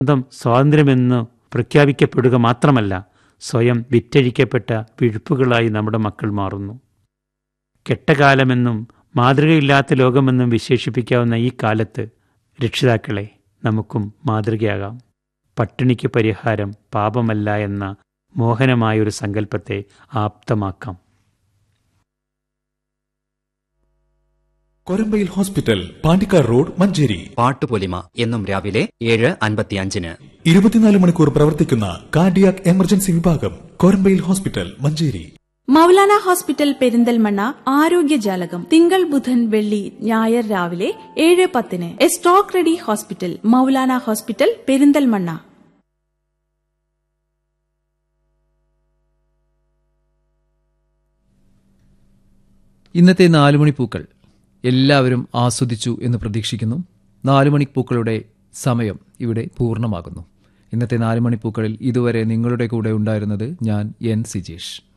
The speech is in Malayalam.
സ്വന്തം സ്വാതന്ത്ര്യമെന്ന് പ്രഖ്യാപിക്കപ്പെടുക മാത്രമല്ല സ്വയം വിറ്റഴിക്കപ്പെട്ട വിഴുപ്പുകളായി നമ്മുടെ മക്കൾ മാറുന്നു കെട്ടകാലമെന്നും മാതൃകയില്ലാത്ത ലോകമെന്നും വിശേഷിപ്പിക്കാവുന്ന ഈ കാലത്ത് രക്ഷിതാക്കളെ നമുക്കും മാതൃകയാകാം പട്ടിണിക്ക് പരിഹാരം പാപമല്ല എന്ന മോഹനമായൊരു സങ്കല്പത്തെ ആപ്തമാക്കാം കൊരമ്പയിൽ ഹോസ്പിറ്റൽ പാണ്ടിക്കാർ റോഡ് മഞ്ചേരി പാട്ടുപൊലിമ എന്നും രാവിലെ ഏഴ് അൻപത്തിയഞ്ചിന് ഇരുപത്തിനാല് മണിക്കൂർ പ്രവർത്തിക്കുന്ന കാർഡിയാക് എമർജൻസി വിഭാഗം കൊരമ്പയിൽ ഹോസ്പിറ്റൽ മഞ്ചേരി മൗലാന ഹോസ്പിറ്റൽ പെരിന്തൽമണ്ണ ആരോഗ്യജാലകം തിങ്കൾ ബുധൻ വെള്ളി ഞായർ രാവിലെ ഏഴ് പത്തിന് a stroke ready hospital Maulana hospital Perinthalmanna ഇന്നത്തെ നാലുമണിപ്പൂക്കൾ എല്ലാവരും ആസ്വദിച്ചു എന്ന് പ്രതീക്ഷിക്കുന്നു നാലുമണിപ്പൂക്കളുടെ സമയം ഇവിടെ പൂർണ്ണമാകുന്നു ഇന്നത്തെ നാലുമണിപ്പൂക്കളിൽ ഇതുവരെ നിങ്ങളുടെ കൂടെ ഉണ്ടായിരുന്നത് ഞാൻ എൻ സിജേഷ്